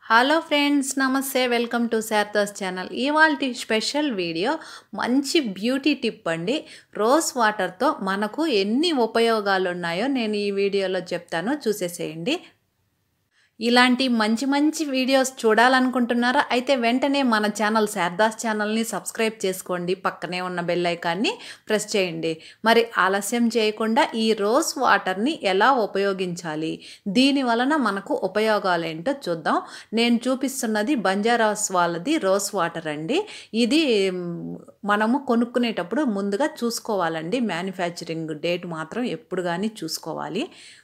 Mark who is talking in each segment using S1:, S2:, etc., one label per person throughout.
S1: hello friends నమస్తే welcome to Sharada's channel ఇవాళ special video మంచి బ్యూటీ టిప్ అండి రోజ్ వాటర్తో మనకు ఎన్ని ఉపయోగాలు ఉన్నాయో నేను ఈ వీడియోలో చెప్తాను చూసేసేయండి ఇలాంటి మంచి మంచి వీడియోస్ చూడాలనుకుంటున్నారా అయితే వెంటనే మన ఛానల్ శారదాస్ ఛానల్ని సబ్స్క్రైబ్ చేసుకోండి పక్కనే ఉన్న బెల్ ఐకాన్ని ప్రెస్ చేయండి మరి ఆలస్యం చేయకుండా ఈ రోజ్ వాటర్ని ఎలా ఉపయోగించాలి దీని వలన మనకు ఉపయోగాలు ఏంటో చూద్దాం నేను చూపిస్తున్నది బంజారాస్ వాళ్ళది రోజ్ వాటర్ అండి ఇది మనము కొనుక్కునేటప్పుడు ముందుగా చూసుకోవాలండి మ్యానుఫ్యాక్చరింగ్ డేట్ మాత్రం ఎప్పుడు కానీ చూసుకోవాలి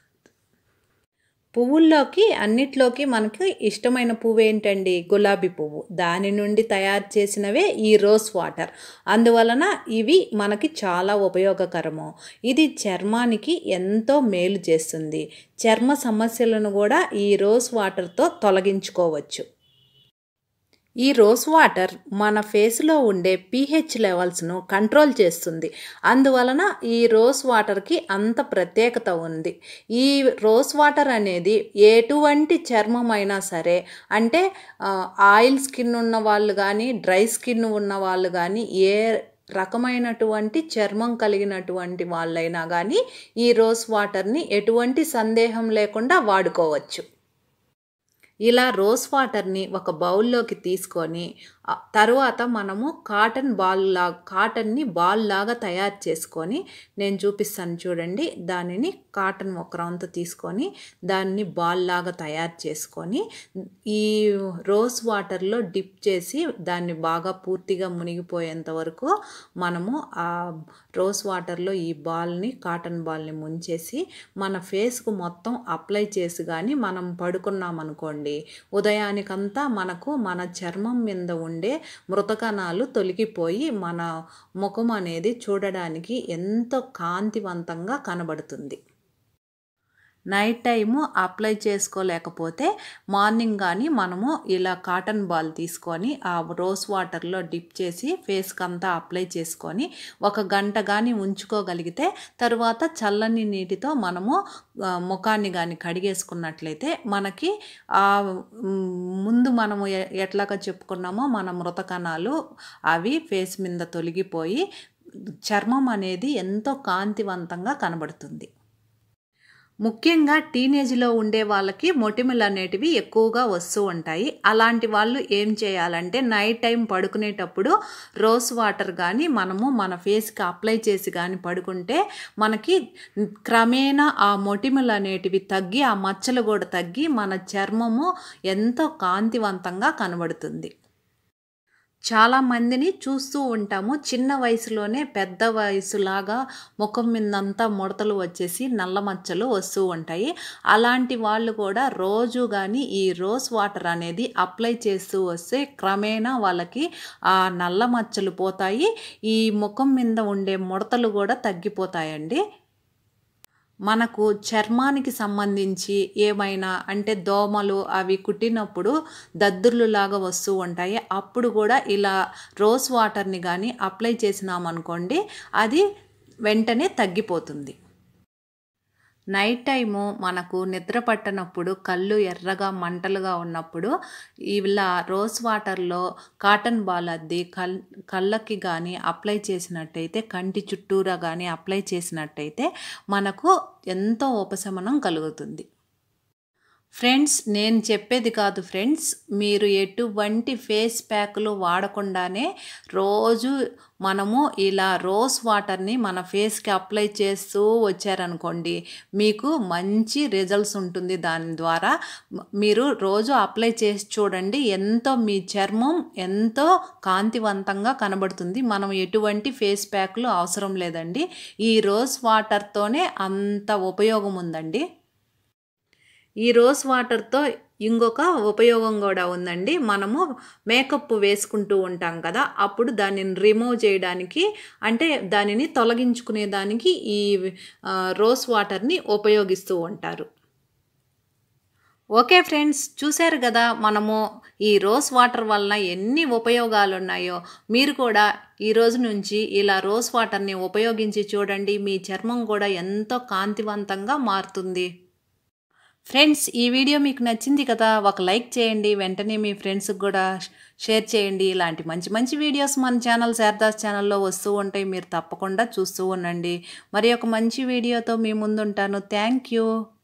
S1: పువ్వుల్లోకి అన్నిట్లోకి మనకి ఇష్టమైన పువ్వు ఏంటండి గులాబీ పువ్వు దాని నుండి తయారు చేసినవే ఈ రోజ్ వాటర్ అందువలన ఇవి మనకి చాలా ఉపయోగకరము ఇది చర్మానికి ఎంతో మేలు చేస్తుంది చర్మ సమస్యలను కూడా ఈ రోజ్ వాటర్తో తొలగించుకోవచ్చు ఈ రోజ్ వాటర్ మన ఫేస్లో ఉండే పీహెచ్ లెవెల్స్ను కంట్రోల్ చేస్తుంది అందువలన ఈ రోజ్ వాటర్కి అంత ప్రత్యేకత ఉంది ఈ రోజ్ వాటర్ అనేది ఎటువంటి చర్మం అయినా సరే అంటే ఆయిల్ స్కిన్ ఉన్న వాళ్ళు కానీ డ్రై స్కిన్ ఉన్న వాళ్ళు కానీ ఏ రకమైనటువంటి చర్మం కలిగినటువంటి వాళ్ళైనా కానీ ఈ రోజ్ వాటర్ని ఎటువంటి సందేహం లేకుండా వాడుకోవచ్చు ఇలా రోజ్ వాటర్ని ఒక బౌల్లోకి తీసుకొని తరువాత మనము కాటన్ బాల్ లా కాటన్ని బాల్ లాగా తయారు చేసుకొని నేను చూపిస్తాను చూడండి దానిని కాటన్ ఒక రౌంత తీసుకొని దాన్ని బాల్ లాగా తయారు చేసుకొని ఈ రోజ్ వాటర్లో డిప్ చేసి దాన్ని బాగా పూర్తిగా మునిగిపోయేంత వరకు మనము ఆ రోజ్ వాటర్లో ఈ బాల్ని కాటన్ బాల్ని ముంచేసి మన ఫేస్కు మొత్తం అప్లై చేసి కానీ మనం పడుకున్నాం అనుకోండి ఉదయానికంతా మనకు మన చర్మం మీద ఉండే మృతకణాలు తొలగిపోయి మన ముఖం అనేది చూడడానికి ఎంతో కాంతివంతంగా కనబడుతుంది నైట్ టైము అప్లై చేసుకోలేకపోతే మార్నింగ్ కానీ మనము ఇలా కాటన్ బాల్ తీసుకొని ఆ రోజ్ వాటర్లో డిప్ చేసి ఫేస్కి అంతా అప్లై చేసుకొని ఒక గంట కానీ ఉంచుకోగలిగితే తరువాత చల్లని నీటితో మనము ముఖాన్ని కానీ కడిగేసుకున్నట్లయితే మనకి ఆ ముందు మనము ఎట్లాగా చెప్పుకున్నామో మన మృతకణాలు అవి ఫేస్ మీద తొలగిపోయి చర్మం అనేది ఎంతో కాంతివంతంగా కనబడుతుంది ముఖ్యంగా టీనేజ్లో ఉండే వాళ్ళకి మొటిమలు అనేటివి ఎక్కువగా వస్తూ ఉంటాయి అలాంటి వాళ్ళు ఏం చేయాలంటే నైట్ టైం పడుకునేటప్పుడు రోజ్ వాటర్ కానీ మనము మన ఫేస్కి అప్లై చేసి కానీ పడుకుంటే మనకి క్రమేణా ఆ మొటిమలు అనేటివి తగ్గి ఆ మచ్చలు కూడా తగ్గి మన చర్మము ఎంతో కాంతివంతంగా కనబడుతుంది చాలా మందిని చూస్తూ ఉంటాము చిన్న వయసులోనే పెద్ద వయసులాగా ముఖం మీదంతా ముడతలు వచ్చేసి నల్ల మచ్చలు వస్తూ ఉంటాయి అలాంటి వాళ్ళు కూడా రోజు కానీ ఈ రోజ్ వాటర్ అనేది అప్లై చేస్తూ వస్తే క్రమేణా వాళ్ళకి ఆ నల్ల మచ్చలు పోతాయి ఈ ముఖం మీద ఉండే ముడతలు కూడా తగ్గిపోతాయండి మనకు చర్మానికి సంబంధించి ఏమైనా అంటే దోమలు అవి కుట్టినప్పుడు దద్దుర్లు లాగా వస్తూ ఉంటాయి అప్పుడు కూడా ఇలా రోజ్ వాటర్ని కానీ అప్లై చేసినామనుకోండి అది వెంటనే తగ్గిపోతుంది నైట్ టైము మనకు నిద్ర పట్టనప్పుడు కళ్ళు ఎర్రగా మంటలుగా ఉన్నప్పుడు ఇలా రోజ్ వాటర్లో కాటన్ బాల్ అద్ది కల్ కళ్ళకి కానీ అప్లై చేసినట్టయితే కంటి చుట్టూరా కానీ అప్లై చేసినట్టయితే మనకు ఎంతో ఉపశమనం కలుగుతుంది ఫ్రెండ్స్ నేను చెప్పేది కాదు ఫ్రెండ్స్ మీరు ఎటువంటి ఫేస్ ప్యాక్లు వాడకుండానే రోజు మనము ఇలా రోజ్ వాటర్ని మన ఫేస్కి అప్లై చేస్తూ వచ్చారనుకోండి మీకు మంచి రిజల్ట్స్ ఉంటుంది దాని ద్వారా మీరు రోజు అప్లై చేసి చూడండి ఎంతో మీ చర్మం ఎంతో కాంతివంతంగా కనబడుతుంది మనం ఎటువంటి ఫేస్ ప్యాక్లు అవసరం లేదండి ఈ రోజ్ వాటర్తోనే అంత ఉపయోగం ఉందండి ఈ రోజ్ వాటర్తో ఇంకొక ఉపయోగం కూడా ఉందండి మనము మేకప్ వేసుకుంటూ ఉంటాం కదా అప్పుడు దానిని రిమూవ్ చేయడానికి అంటే దానిని తొలగించుకునే దానికి ఈ రోజ్ వాటర్ని ఉపయోగిస్తూ ఉంటారు ఓకే ఫ్రెండ్స్ చూశారు కదా మనము ఈ రోజ్ వాటర్ వలన ఎన్ని ఉపయోగాలు ఉన్నాయో మీరు కూడా ఈ రోజు నుంచి ఇలా రోజ్ వాటర్ని ఉపయోగించి చూడండి మీ చర్మం కూడా ఎంతో కాంతివంతంగా మారుతుంది ఫ్రెండ్స్ ఈ వీడియో మీకు నచ్చింది కదా ఒక లైక్ చేయండి వెంటనే మీ ఫ్రెండ్స్కి కూడా షేర్ చేయండి ఇలాంటి మంచి మంచి వీడియోస్ మన ఛానల్ శారదాస్ ఛానల్లో వస్తూ ఉంటాయి మీరు తప్పకుండా చూస్తూ ఉండండి మరి ఒక మంచి వీడియోతో మీ ముందుంటాను థ్యాంక్ యూ